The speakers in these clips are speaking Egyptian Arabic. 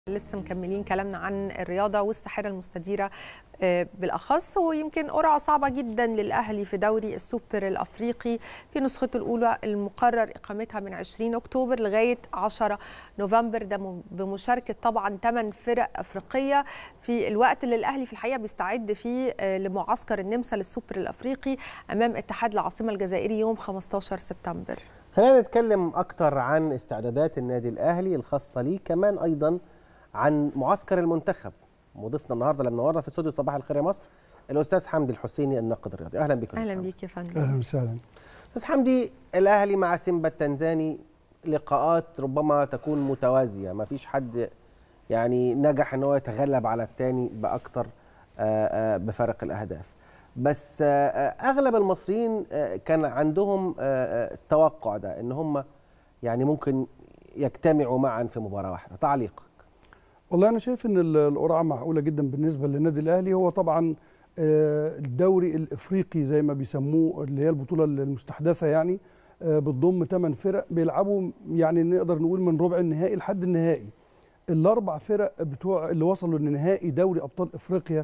لسه مكملين كلامنا عن الرياضه والساحره المستديره بالاخص ويمكن قرعه صعبه جدا للاهلي في دوري السوبر الافريقي في نسخته الاولى المقرر اقامتها من 20 اكتوبر لغايه 10 نوفمبر ده بمشاركه طبعا 8 فرق افريقيه في الوقت اللي الاهلي في الحقيقه بيستعد فيه لمعسكر النمسا للسوبر الافريقي امام اتحاد العاصمه الجزائري يوم 15 سبتمبر. خلينا نتكلم اكتر عن استعدادات النادي الاهلي الخاصه ليه كمان ايضا عن معسكر المنتخب وضيفنا النهارده لما نورنا في استوديو صباح الخير يا مصر الاستاذ حمدي الحسيني الناقد الرياضي اهلا بك اهلا بيك يا فندم اهلا وسهلا استاذ حمدي الاهلي مع سيمبا التنزاني لقاءات ربما تكون متوازيه ما فيش حد يعني نجح ان هو يتغلب على الثاني باكثر بفرق الاهداف بس اغلب المصريين كان عندهم التوقع ده ان هم يعني ممكن يجتمعوا معا في مباراه واحده تعليقك والله انا شايف ان القرعه معقوله جدا بالنسبه للنادي الاهلي هو طبعا الدوري الافريقي زي ما بيسموه اللي هي البطوله المستحدثه يعني بتضم 8 فرق بيلعبوا يعني نقدر نقول من ربع النهائي لحد النهائي الاربع فرق بتوع اللي وصلوا لنهائي دوري ابطال افريقيا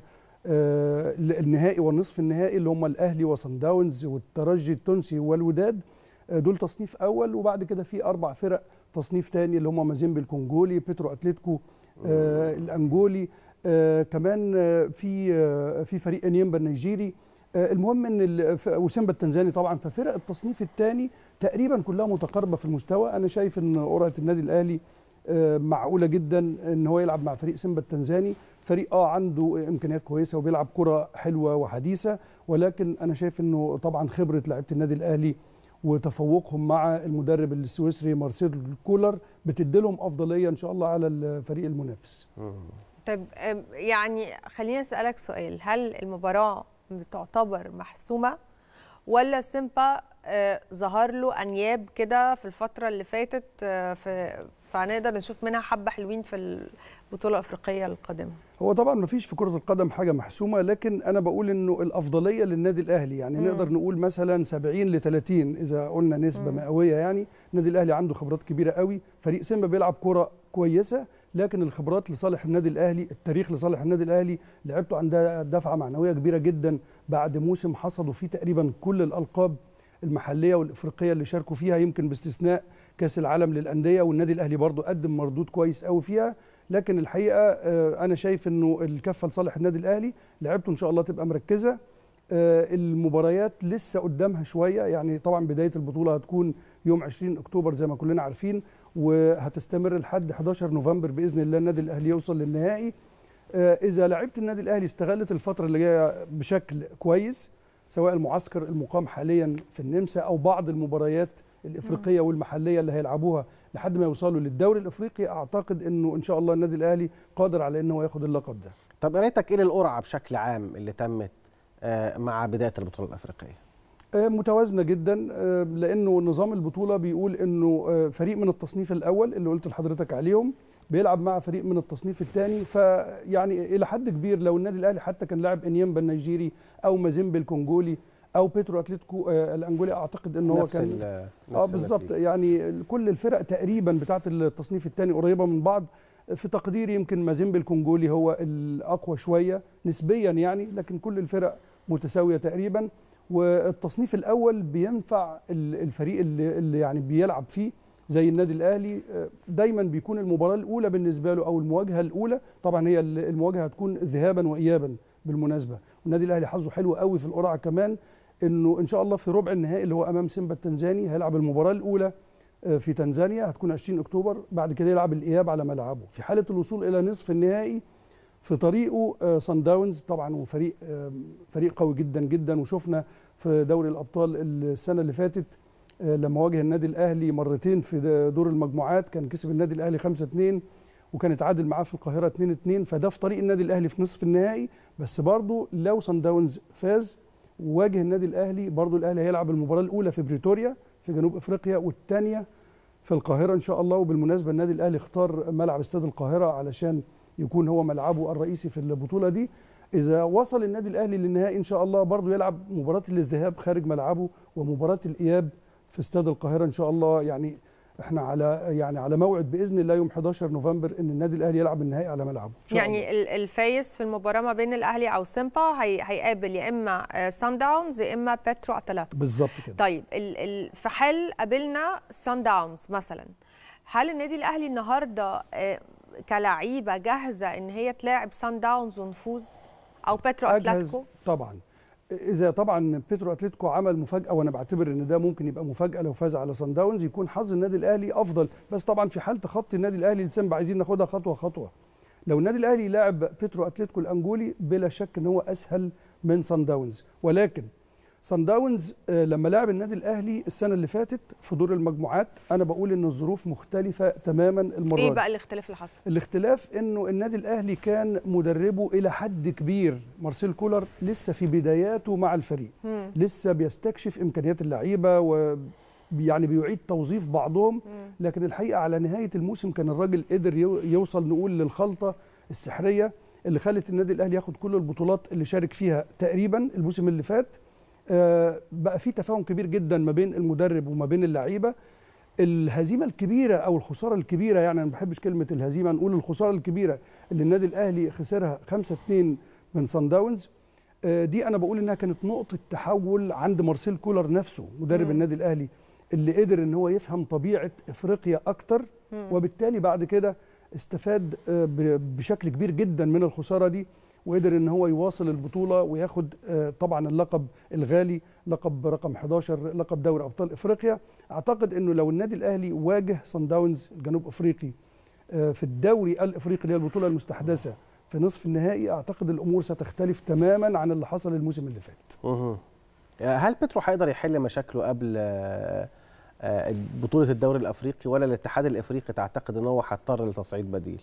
النهائي والنصف النهائي اللي هم الاهلي وصن داونز والترجي التونسي والوداد دول تصنيف اول وبعد كده في اربع فرق تصنيف ثاني اللي هم مازيمبي الكونجولي بيترو اتلتيكو آه الانجولي آه كمان آه في آه في فريق انيمبا النيجيري آه المهم ان وسيمبا التنزاني طبعا ففرق التصنيف الثاني تقريبا كلها متقاربه في المستوى انا شايف ان قرعه النادي الاهلي آه معقوله جدا ان هو يلعب مع فريق سيمبا التنزاني فريق اه عنده امكانيات كويسه وبيلعب كره حلوه وحديثه ولكن انا شايف انه طبعا خبره لعيبه النادي الاهلي وتفوقهم مع المدرب السويسري مارسيل كولر بتدي لهم افضليه ان شاء الله على الفريق المنافس. طيب يعني خليني اسالك سؤال هل المباراه بتعتبر محسومه ولا سيمبا ظهر له انياب كده في الفتره اللي فاتت في فهنقدر نشوف منها حبه حلوين في البطوله الافريقيه القادمه هو طبعا ما فيش في كره القدم حاجه محسومه لكن انا بقول انه الافضليه للنادي الاهلي يعني مم. نقدر نقول مثلا 70 ل 30 اذا قلنا نسبه مم. مئويه يعني النادي الاهلي عنده خبرات كبيره قوي فريق سيمبا بيلعب كره كويسه لكن الخبرات لصالح النادي الاهلي التاريخ لصالح النادي الاهلي لعبته عندها دفعه معنويه كبيره جدا بعد موسم حصدوا فيه تقريبا كل الالقاب المحليه والافريقيه اللي شاركوا فيها يمكن باستثناء كاس العالم للانديه والنادي الاهلي برضو قدم مردود كويس قوي فيها لكن الحقيقه انا شايف انه الكفه لصالح النادي الاهلي لعبته ان شاء الله تبقى مركزه المباريات لسه قدامها شويه يعني طبعا بدايه البطوله هتكون يوم 20 اكتوبر زي ما كلنا عارفين وهتستمر لحد 11 نوفمبر باذن الله النادي الاهلي يوصل للنهائي اذا لعيبه النادي الاهلي استغلت الفتره اللي جايه بشكل كويس سواء المعسكر المقام حاليا في النمسا او بعض المباريات الافريقيه والمحليه اللي هيلعبوها لحد ما يوصلوا للدوري الافريقي اعتقد انه ان شاء الله النادي الاهلي قادر على انه ياخد اللقب ده. طب قرايتك ايه للقرعه بشكل عام اللي تمت مع بدايه البطوله الافريقيه؟ متوازنه جدا لانه نظام البطوله بيقول انه فريق من التصنيف الاول اللي قلت لحضرتك عليهم بيلعب مع فريق من التصنيف الثاني فيعني الى حد كبير لو النادي الاهلي حتى كان لاعب انيمبا النيجيري او مازيمبي الكونجولي او بيترو اتلتيكو الانجولي اعتقد ان هو كان اه بالظبط يعني كل الفرق تقريبا بتاعه التصنيف الثاني قريبه من بعض في تقديري يمكن مازيمبي الكونجولي هو الاقوى شويه نسبيا يعني لكن كل الفرق متساويه تقريبا والتصنيف الاول بينفع الفريق اللي, اللي يعني بيلعب فيه زي النادي الاهلي دايما بيكون المباراه الاولى بالنسبه له او المواجهه الاولى طبعا هي المواجهه هتكون ذهابا وايابا بالمناسبه والنادي الاهلي حظه حلو قوي في القرعه كمان انه ان شاء الله في ربع النهائي اللي هو امام سيمبا التنزاني هيلعب المباراه الاولى في تنزانيا هتكون 20 اكتوبر بعد كده يلعب الاياب على ملعبه في حاله الوصول الى نصف النهائي في طريقه صن داونز طبعا وفريق فريق قوي جدا جدا وشفنا في دوري الابطال السنه اللي فاتت لما واجه النادي الاهلي مرتين في دور المجموعات كان كسب النادي الاهلي 5 2 وكان اتعادل معاه في القاهره 2 2 فده في طريق النادي الاهلي في نصف النهائي بس برضه لو صن داونز فاز وواجه النادي الاهلي برضه الاهلي هيلعب المباراه الاولى في بريتوريا في جنوب افريقيا والثانيه في القاهره ان شاء الله وبالمناسبه النادي الاهلي اختار ملعب استاد القاهره علشان يكون هو ملعبه الرئيسي في البطوله دي اذا وصل النادي الاهلي للنهائي ان شاء الله برضه يلعب مباراه للذهاب خارج ملعبه ومباراه الاياب في استاد القاهره ان شاء الله يعني احنا على يعني على موعد باذن الله يوم 11 نوفمبر ان النادي الاهلي يلعب النهائي على ملعبه إن شاء الله. يعني ال- الفايز في المباراه ما بين الاهلي او سيمبا هي هيقابل يا اما سان داونز يا اما بيترو اتلتيكو بالظبط كده طيب ال ال في حال قابلنا سان داونز مثلا هل النادي الاهلي النهارده آه، كلعيبه جاهزه ان هي تلاعب سان داونز ونفوز او بيترو أجهز اتلتيكو طبعا اذا طبعا بيترو اتلتيكو عمل مفاجاه وانا بعتبر ان ده ممكن يبقى مفاجاه لو فاز على سان داونز يكون حظ النادي الاهلي افضل بس طبعا في حال تخطي النادي الاهلي لسيمبا عايزين ناخدها خطوه خطوه لو النادي الاهلي لاعب بيترو اتلتيكو الانجولي بلا شك ان هو اسهل من سان داونز ولكن سان داونز آه، لما لعب النادي الاهلي السنه اللي فاتت في دور المجموعات انا بقول ان الظروف مختلفه تماما المره ايه دي. بقى الاختلاف اللي حصل الاختلاف انه النادي الاهلي كان مدربه الى حد كبير مارسيل كولر لسه في بداياته مع الفريق مم. لسه بيستكشف امكانيات اللعيبه و يعني بيعيد توظيف بعضهم مم. لكن الحقيقه على نهايه الموسم كان الراجل قدر يو- يوصل نقول للخلطه السحريه اللي خلت النادي الاهلي ياخد كل البطولات اللي شارك فيها تقريبا الموسم اللي فات آه، بقى في تفاهم كبير جدا ما بين المدرب وما بين اللعيبه الهزيمه الكبيره او الخساره الكبيره يعني انا ما بحبش كلمه الهزيمه نقول الخساره الكبيره اللي النادي الاهلي خسرها 5 2 من سان داونز آه، دي انا بقول انها كانت نقطه تحول عند مارسيل كولر نفسه مدرب مم. النادي الاهلي اللي قدر ان هو يفهم طبيعه افريقيا اكتر مم. وبالتالي بعد كده استفاد آه، ب- بشكل كبير جدا من الخساره دي وقدر ان هو يواصل البطوله وياخد آه، طبعا اللقب الغالي لقب رقم 11 لقب دوري ابطال افريقيا اعتقد انه لو النادي الاهلي واجه صن داونز الجنوب افريقي آه، في الدوري الافريقي اللي هي البطوله المستحدثه في نصف النهائي اعتقد الامور ستختلف تماما عن اللي حصل الموسم اللي فات مهم. هل بيترو هيقدر يحل مشاكله قبل آه، آه، بطولة الدوري الأفريقي ولا الاتحاد الأفريقي تعتقد أن هو هيضطر لتصعيد بديل؟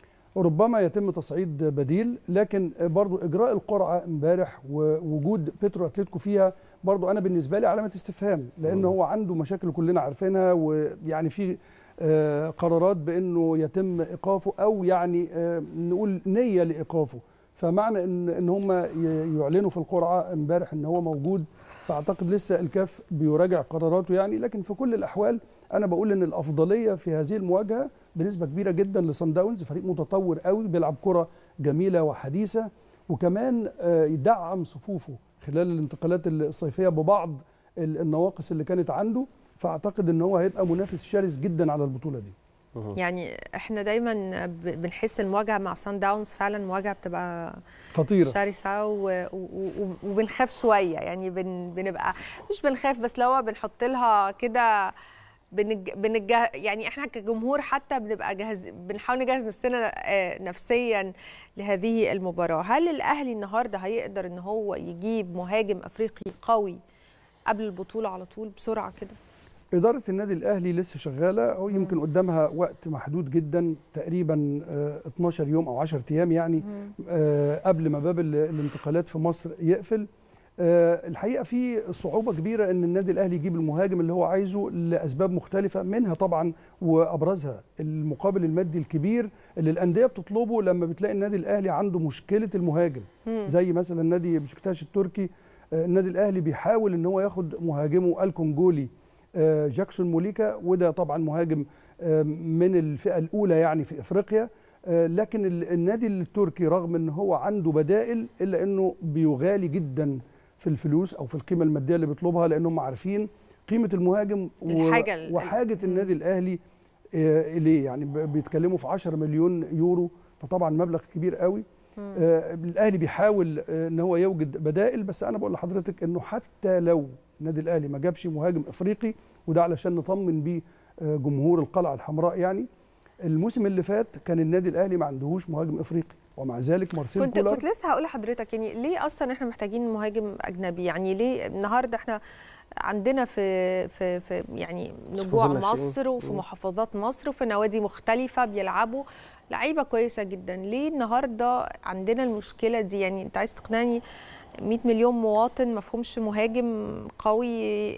ربما يتم تصعيد بديل لكن برضو اجراء القرعه امبارح ووجود بيترو اتلتيكو فيها برضو انا بالنسبه لي علامه استفهام لان مم. هو عنده مشاكل كلنا عارفينها ويعني في آه، قرارات بانه يتم ايقافه او يعني آه، نقول نيه لايقافه فمعنى ان ان هم ي- يعلنوا في القرعه امبارح ان هو موجود فاعتقد لسه الكاف بيراجع قراراته يعني لكن في كل الاحوال انا بقول ان الافضليه في هذه المواجهه بنسبه كبيره جدا لصن داونز فريق متطور قوي بيلعب كره جميله وحديثه وكمان آه، يدعم صفوفه خلال الانتقالات الصيفيه ببعض ال- النواقص اللي كانت عنده فاعتقد ان هو هيبقى منافس شرس جدا على البطوله دي مهم. يعني احنا دايما ب- بنحس المواجهه مع سان داونز فعلا مواجهه بتبقى خطيره شرسه و... و... و... وبنخاف شويه يعني بن... بنبقى مش بنخاف بس لو بنحط لها كده بنج... بنج... يعني احنا كجمهور حتى بنبقى جاهز بنحاول نجهز نفسنا آه، نفسيا لهذه المباراه هل الاهلي النهارده هيقدر ان هو يجيب مهاجم افريقي قوي قبل البطوله على طول بسرعه كده إدارة النادي الأهلي لسه شغالة أو يمكن قدامها وقت محدود جدا تقريبا آه، 12 يوم أو 10 أيام يعني آه، قبل ما باب ال- الانتقالات في مصر يقفل آه، الحقيقة في صعوبة كبيرة أن النادي الأهلي يجيب المهاجم اللي هو عايزه لأسباب مختلفة منها طبعا وأبرزها المقابل المادي الكبير اللي الأندية بتطلبه لما بتلاقي النادي الأهلي عنده مشكلة المهاجم مم. زي مثلا نادي بشكتاش التركي آه، النادي الاهلي بيحاول ان هو ياخد مهاجمه الكونجولي آه، جاكسون موليكا وده طبعا مهاجم آه، من الفئه الاولى يعني في افريقيا آه، لكن ال- النادي التركي رغم ان هو عنده بدائل الا انه بيغالي جدا في الفلوس او في القيمه الماديه اللي بيطلبها لانهم عارفين قيمه المهاجم و- الحاجة ال- وحاجه مم. النادي الاهلي آه، اليه يعني ب- بيتكلموا في 10 مليون يورو فطبعا مبلغ كبير قوي مم. آه، الاهلي بيحاول آه، ان هو يوجد بدائل بس انا بقول لحضرتك انه حتى لو النادي الاهلي ما جابش مهاجم افريقي وده علشان نطمن بيه آه، جمهور القلعه الحمراء يعني الموسم اللي فات كان النادي الاهلي ما عندهوش مهاجم افريقي ومع ذلك مارسيل كنت كولر كنت لسه هقول لحضرتك يعني ليه اصلا احنا محتاجين مهاجم اجنبي يعني ليه النهارده احنا عندنا في في في يعني نجوع الناشئين. مصر وفي مم. محافظات مصر وفي نوادي مختلفه بيلعبوا لعيبه كويسه جدا ليه النهارده عندنا المشكله دي يعني انت عايز تقنعني 100 مليون مواطن ما فيهمش مهاجم قوي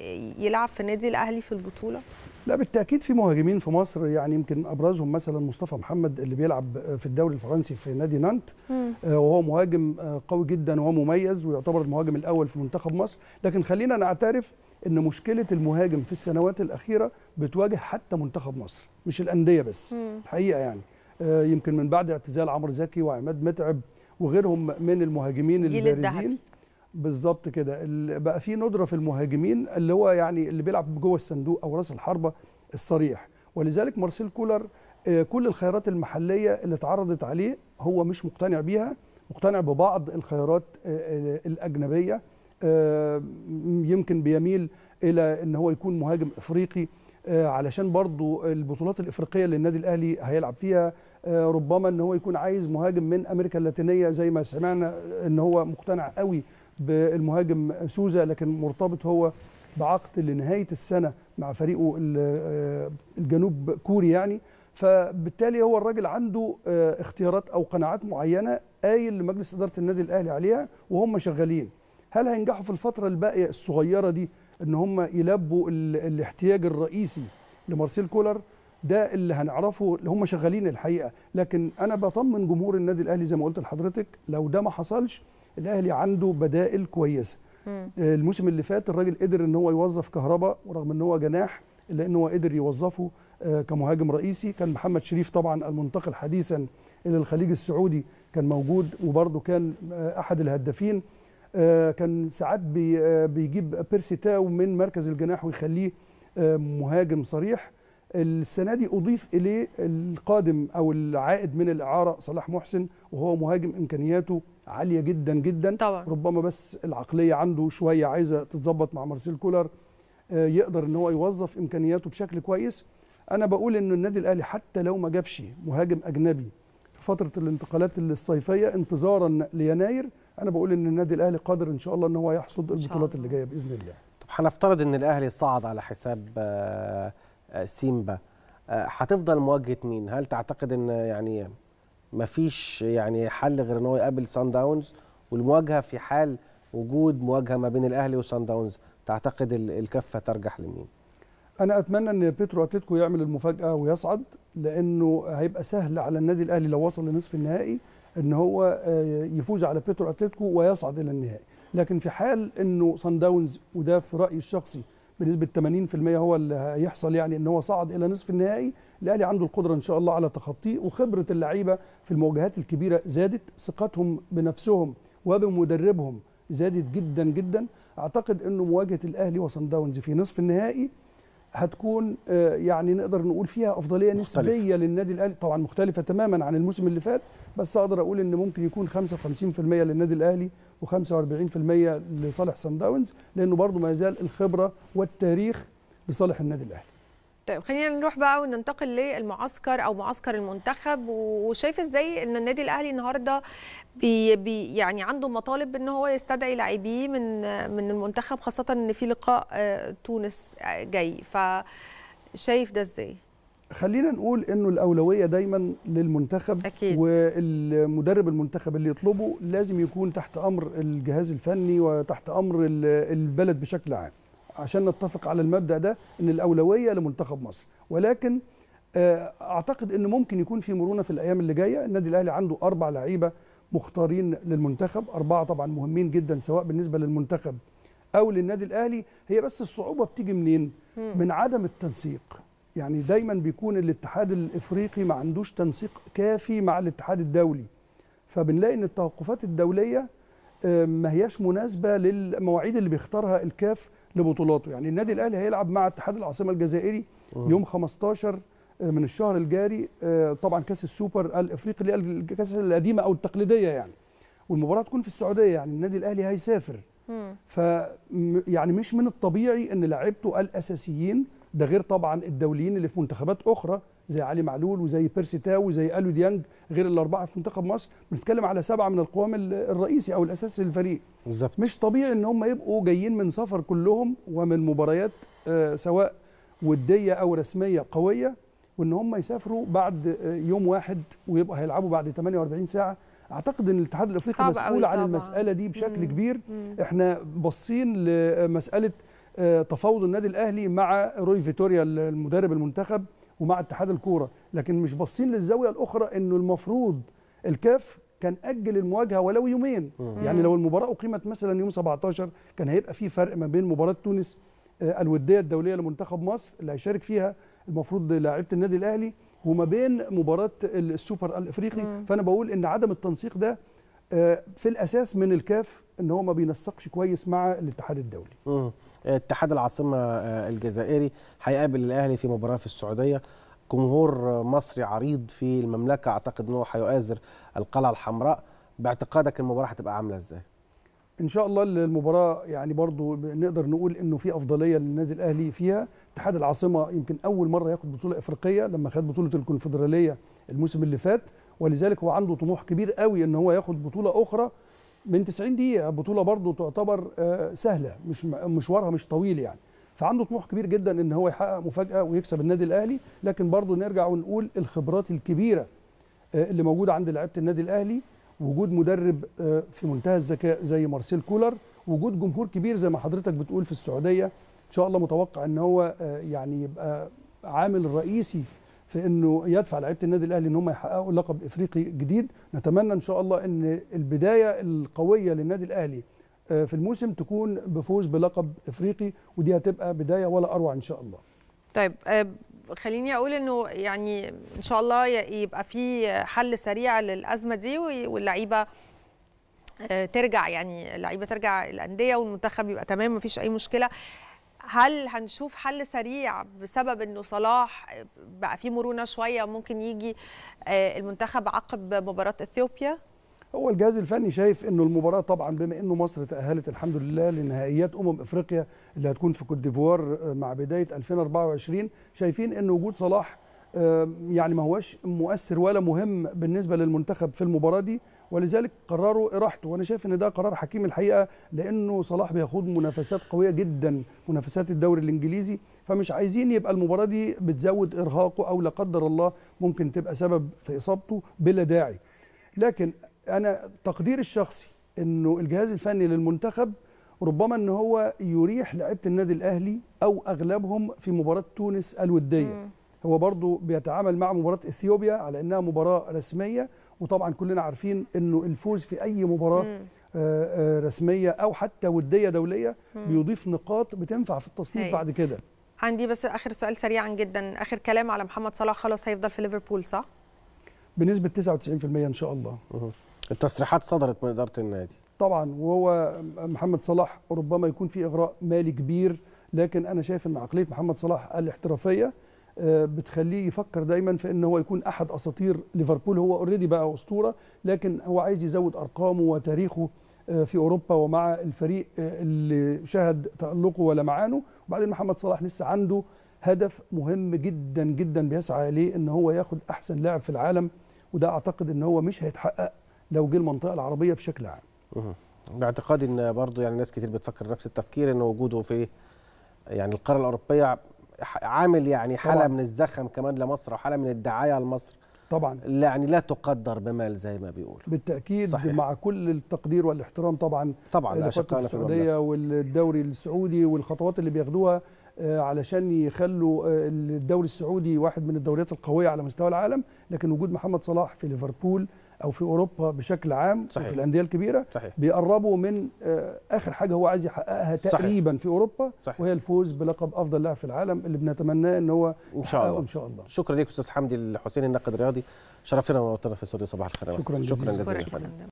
يلعب في النادي الاهلي في البطوله لا بالتاكيد في مهاجمين في مصر يعني يمكن ابرزهم مثلا مصطفى محمد اللي بيلعب آه، في الدوري الفرنسي في نادي نانت آه، وهو مهاجم آه، قوي جدا ومميز ويعتبر المهاجم الاول في منتخب مصر لكن خلينا نعترف ان مشكله المهاجم في السنوات الاخيره بتواجه حتى منتخب مصر مش الانديه بس مم. الحقيقه يعني آه، يمكن من بعد اعتزال عمرو زكي وعماد متعب وغيرهم من المهاجمين الجيل البارزين الذهبي. بالظبط كده ال- بقى في ندره في المهاجمين اللي هو يعني اللي بيلعب جوه الصندوق او راس الحربه الصريح ولذلك مارسيل كولر آه، كل الخيارات المحليه اللي اتعرضت عليه هو مش مقتنع بيها مقتنع ببعض الخيارات آه، آه، الاجنبيه آه، يمكن بيميل الى ان هو يكون مهاجم افريقي آه، علشان برضو البطولات الافريقيه اللي النادي الاهلي هيلعب فيها آه، ربما ان هو يكون عايز مهاجم من امريكا اللاتينيه زي ما سمعنا ان هو مقتنع قوي بالمهاجم سوزا لكن مرتبط هو بعقد لنهايه السنه مع فريقه ال- آه، الجنوب كوري يعني فبالتالي هو الراجل عنده آه، اختيارات او قناعات معينه قايل لمجلس اداره النادي الاهلي عليها وهم شغالين هل هينجحوا في الفتره الباقيه الصغيره دي ان هم يلبوا ال- الاحتياج الرئيسي لمارسيل كولر ده اللي هنعرفه اللي هم شغالين الحقيقه لكن انا بطمن جمهور النادي الاهلي زي ما قلت لحضرتك لو ده ما حصلش الاهلي عنده بدائل كويسه مم. آه، الموسم اللي فات الراجل قدر ان هو يوظف كهرباء ورغم ان هو جناح الا ان هو قدر يوظفه آه، كمهاجم رئيسي كان محمد شريف طبعا المنتقل حديثا الى الخليج السعودي كان موجود وبرضه كان آه، احد الهدافين آه، كان ساعات بي آه، بيجيب بيرسي تاو من مركز الجناح ويخليه آه، مهاجم صريح السنه دي اضيف اليه القادم او العائد من الاعاره صلاح محسن وهو مهاجم امكانياته عاليه جدا جدا طبعا ربما بس العقليه عنده شويه عايزه تتظبط مع مارسيل كولر آه، يقدر ان هو يوظف امكانياته بشكل كويس انا بقول ان النادي الاهلي حتى لو ما جابش مهاجم اجنبي في فتره الانتقالات الصيفيه انتظارا ليناير انا بقول ان النادي الاهلي قادر ان شاء الله ان هو يحصد إن شاء البطولات الله. اللي جايه باذن الله طب هنفترض ان الاهلي صعد على حساب آه، آه، سيمبا آه، هتفضل مواجهه مين هل تعتقد ان يعني مفيش يعني حل غير ان هو يقابل سان داونز والمواجهه في حال وجود مواجهه ما بين الاهلي وسان داونز تعتقد ال- الكفه ترجح لمين انا اتمنى ان بيترو اتلتيكو يعمل المفاجاه ويصعد لانه هيبقى سهل على النادي الاهلي لو وصل لنصف النهائي ان هو آه، يفوز على بيترو اتلتيكو ويصعد الى النهائي لكن في حال انه صن داونز وده في رايي الشخصي بنسبه 80% هو اللي هيحصل يعني ان هو صعد الى نصف النهائي الاهلي عنده القدره ان شاء الله على تخطيه وخبره اللعيبه في المواجهات الكبيره زادت ثقتهم بنفسهم وبمدربهم زادت جدا جدا اعتقد انه مواجهه الاهلي وصن داونز في نصف النهائي هتكون آه، يعني نقدر نقول فيها افضليه مختلفة. نسبيه للنادي الاهلي طبعا مختلفه تماما عن الموسم اللي فات بس اقدر اقول ان ممكن يكون 55% للنادي الاهلي و45% لصالح سان داونز لانه برضه ما يزال الخبره والتاريخ لصالح النادي الاهلي طيب خلينا نروح بقى وننتقل للمعسكر او معسكر المنتخب وشايف ازاي ان النادي الاهلي النهارده بي بي يعني عنده مطالب ان هو يستدعي لاعبيه من من المنتخب خاصه ان في لقاء آه، تونس آه، جاي فشايف ده ازاي؟ خلينا نقول انه الاولويه دايما للمنتخب أكيد. والمدرب المنتخب اللي يطلبه لازم يكون تحت امر الجهاز الفني وتحت امر ال- البلد بشكل عام عشان نتفق على المبدا ده ان الاولويه لمنتخب مصر ولكن آه، اعتقد ان ممكن يكون في مرونه في الايام اللي جايه النادي الاهلي عنده اربع لعيبه مختارين للمنتخب اربعه طبعا مهمين جدا سواء بالنسبه للمنتخب او للنادي الاهلي هي بس الصعوبه بتيجي منين من عدم التنسيق يعني دايما بيكون الاتحاد الافريقي ما عندوش تنسيق كافي مع الاتحاد الدولي فبنلاقي ان التوقفات الدوليه آه، ما هياش مناسبه للمواعيد اللي بيختارها الكاف لبطولاته يعني النادي الاهلي هيلعب مع اتحاد العاصمه الجزائري يوم 15 من الشهر الجاري آه، طبعا كاس السوبر الافريقي اللي هي الكاس القديمه او التقليديه يعني والمباراه تكون في السعوديه يعني النادي الاهلي هيسافر مم. ف م- يعني مش من الطبيعي ان لاعيبته الاساسيين ده غير طبعا الدوليين اللي في منتخبات اخرى زي علي معلول وزي بيرسي تاو وزي الو ديانج غير الاربعه في منتخب مصر بنتكلم على سبعه من القوام ال- الرئيسي او الاساسي للفريق بالظبط مش طبيعي ان هم يبقوا جايين من سفر كلهم ومن مباريات آه، سواء وديه او رسميه قويه وان هم يسافروا بعد آه، يوم واحد ويبقوا هيلعبوا بعد 48 ساعه اعتقد ان الاتحاد الافريقي صعب مسؤول أوي عن طبعاً. المساله دي بشكل مم. كبير مم. احنا باصين لمساله آه، تفاوض النادي الاهلي مع روي فيتوريا المدرب المنتخب ومع اتحاد الكوره لكن مش باصين للزاويه الاخرى انه المفروض الكاف كان اجل المواجهه ولو يومين مم. يعني لو المباراه اقيمت مثلا يوم 17 كان هيبقى في فرق ما بين مباراه تونس آه، الوديه الدوليه لمنتخب مصر اللي هيشارك فيها المفروض لاعيبه النادي الاهلي وما بين مباراه السوبر الافريقي مم. فانا بقول ان عدم التنسيق ده آه، في الاساس من الكاف ان هو ما بينسقش كويس مع الاتحاد الدولي مم. اتحاد العاصمة آه، الجزائري هيقابل الأهلي في مباراة في السعودية جمهور آه، مصري عريض في المملكة أعتقد أنه هيؤازر القلعة الحمراء باعتقادك المباراة هتبقى عاملة إزاي؟ ان شاء الله المباراه يعني برضو نقدر نقول انه في افضليه للنادي الاهلي فيها اتحاد العاصمه يمكن اول مره ياخد بطوله افريقيه لما خد بطوله الكونفدراليه الموسم اللي فات ولذلك هو عنده طموح كبير قوي ان هو ياخد بطوله اخرى من 90 دقيقه بطوله برضو تعتبر آه، سهله مش مشوارها مش طويل يعني فعنده طموح كبير جدا ان هو يحقق مفاجاه ويكسب النادي الاهلي لكن برضو نرجع ونقول الخبرات الكبيره آه، اللي موجوده عند لعيبه النادي الاهلي وجود مدرب آه، في منتهى الذكاء زي مارسيل كولر وجود جمهور كبير زي ما حضرتك بتقول في السعوديه ان شاء الله متوقع ان هو آه، يعني يبقى عامل رئيسي في انه يدفع لعيبه النادي الاهلي ان هم يحققوا لقب افريقي جديد نتمنى ان شاء الله ان البدايه القويه للنادي الاهلي آه، في الموسم تكون بفوز بلقب افريقي ودي هتبقى بدايه ولا اروع ان شاء الله طيب آه، خليني اقول انه يعني ان شاء الله ي- يبقى في حل سريع للازمه دي وي- واللعيبه آه، ترجع يعني اللعيبه ترجع الانديه والمنتخب يبقى تمام مفيش اي مشكله هل هنشوف حل سريع بسبب انه صلاح بقى فيه مرونه شويه ممكن يجي آه، المنتخب عقب مباراه اثيوبيا هو الجهاز الفني شايف انه المباراه طبعا بما انه مصر تاهلت الحمد لله لنهائيات امم افريقيا اللي هتكون في كوت ديفوار آه، مع بدايه 2024 شايفين ان وجود صلاح آه، يعني ما هوش مؤثر ولا مهم بالنسبه للمنتخب في المباراه دي ولذلك قرروا اراحته وانا شايف ان ده قرار حكيم الحقيقه لانه صلاح بيخوض منافسات قويه جدا منافسات الدوري الانجليزي فمش عايزين يبقى المباراه دي بتزود ارهاقه او لا قدر الله ممكن تبقى سبب في اصابته بلا داعي لكن انا تقديري الشخصي انه الجهاز الفني للمنتخب ربما ان هو يريح لعيبه النادي الاهلي او اغلبهم في مباراه تونس الوديه مم. هو برضو بيتعامل مع مباراه اثيوبيا على انها مباراه رسميه وطبعا كلنا عارفين انه الفوز في اي مباراه مم. آه، آه، رسميه او حتى وديه دوليه بيضيف نقاط بتنفع في التصنيف هاي. بعد كده عندي بس اخر سؤال سريعا جدا اخر كلام على محمد صلاح خلاص هيفضل في ليفربول صح بنسبه 99% ان شاء الله مم. التصريحات صدرت من إدارة النادي طبعا وهو محمد صلاح ربما يكون في اغراء مالي كبير لكن انا شايف ان عقليه محمد صلاح الاحترافيه آه، بتخليه يفكر دايما في ان هو يكون احد اساطير ليفربول هو اوريدي بقى اسطوره لكن هو عايز يزود ارقامه وتاريخه آه، في اوروبا ومع الفريق آه، اللي شهد تالقه ولمعانه وبعدين محمد صلاح لسه عنده هدف مهم جدا جدا بيسعى اليه ان هو ياخد احسن لاعب في العالم وده اعتقد ان هو مش هيتحقق لو جه المنطقه العربيه بشكل عام مم. باعتقادي ان برضو يعني ناس كتير بتفكر نفس التفكير ان وجوده في يعني القاره الاوروبيه ح- عامل يعني حاله طبعاً. من الزخم كمان لمصر وحاله من الدعايه لمصر طبعا يعني لا تقدر بمال زي ما بيقولوا بالتاكيد صحيح. مع كل التقدير والاحترام طبعا طبعا لفتره لاشقائنا في المملكه السعوديه والدوري السعودي والخطوات اللي بياخدوها آه، علشان يخلوا آه، الدوري السعودي واحد من الدوريات القويه على مستوى العالم لكن وجود محمد صلاح في ليفربول او في اوروبا بشكل عام صحيح. وفي الانديه الكبيره صحيح بيقربوا من آه، اخر حاجه هو عايز يحققها صحيح. تقريبا في اوروبا صحيح. وهي الفوز بلقب افضل لاعب في العالم اللي بنتمناه ان هو ان شاء يحققه الله ان شاء الله شكرا ليك استاذ حمدي الحسيني الناقد الرياضي شرفتنا ونورتنا في استوديو صباح الخير يا مصر. شكراً شكرا جزيلاً. جزيلا شكرا فندم. جدا